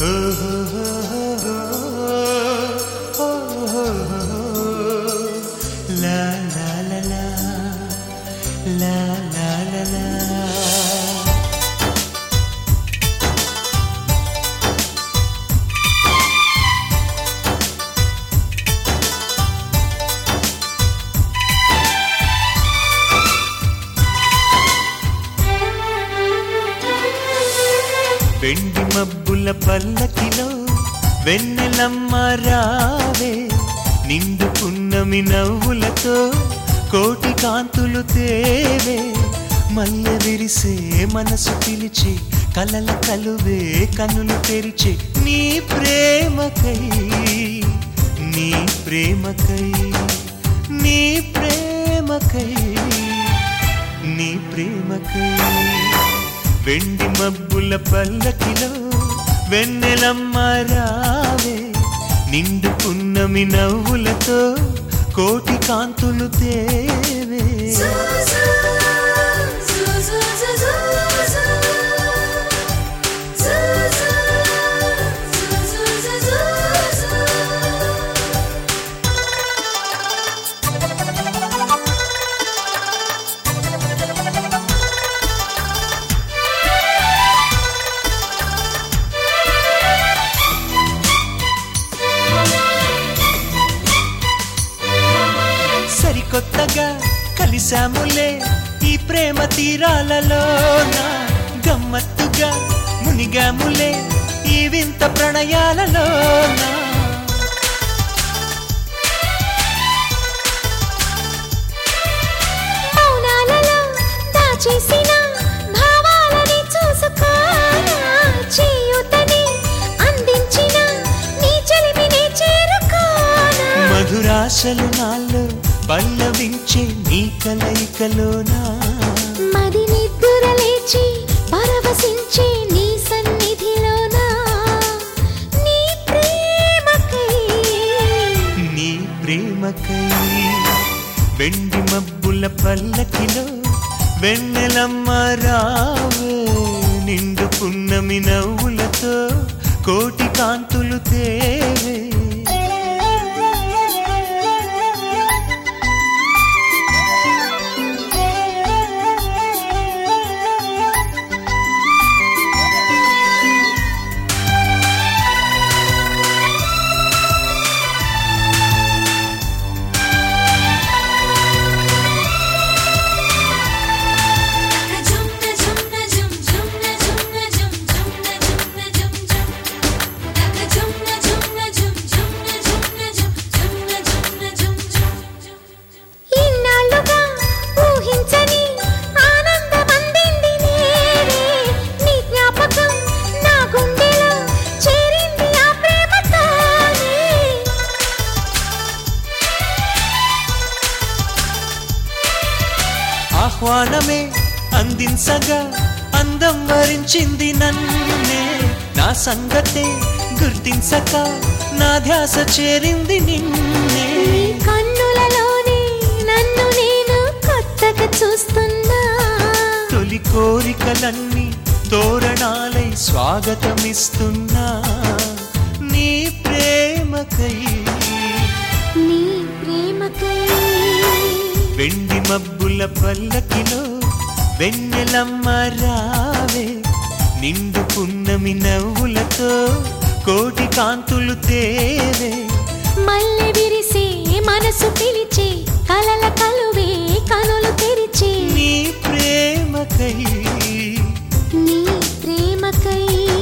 La la la la La la la la వెండి మబ్బుల పల్లకిలో వెన్నెలమ్మ రావే నిండు పున్నమి నవ్వులతో కోటి కాంతులు తేవే మల్లె విరిసే మనసు పిలిచి కలల కలువే కనులు తెరిచి నీ ప్రేమకై నీ ప్రేమకై నీ ప్రేమకై నీ ప్రేమకై వెండి మబ్బుల పల్లకిలో వెన్నెలమ్మ రావే నిండు పున్నమి నవ్వులతో కోటి కాంతులు తేవే సరికొత్తగా కలిసాములే ఈ ప్రేమ తీరాలలోన గమ్మత్తుగా మునిగాములే ఈ వింత ప్రణయాలలోన మౌనాలలో దాచేసిన భావాలని చూసుకోనా చేయూతని అందించిన నీ చెలిమిని చేరుకోనా మధురాశలు నాలో పల్లవించే నీ కలయికలోనా మది నిద్దుర లేచి పరవశించే నీ సన్నిధిలోనా నీ ప్రేమకై నీ ప్రేమకై వెండి మబ్బుల పల్లకిలో వెన్నెలమ్మ రావే నిండు పున్నమి నవ్వులతో కోటి కాంతులు తేవే ఇన్నాళ్ళుగా ఊహించని ఆనందం అందింది నేడే నీ జ్ఞాపకం నా గుండెలో చేరింది ఆ ప్రేమతోనే ఆహ్వానమే అందించగా అందం వరించింది నన్నే నా సంగతే గుర్తించక నా ధ్యాస చేరింది నిన్నే నీ కన్నులలోనే నన్ను నేను కొత్తగా చూస్తున్నా తొలి కోరికలన్నీ తోరణాలై స్వాగతమిస్తున్నా నీ ప్రేమకై నీ ప్రేమకై వెండి మబ్బుల పల్లకిలో వెన్నెలమ్మ రావే నిండు పున్నమి నవ్వులతో కోటి కాంతులు తేవే మల్లె విరిసే మనసు పిలిచే కలల కలువే కనులు తెరిచే నీ ప్రేమకై నీ ప్రేమకై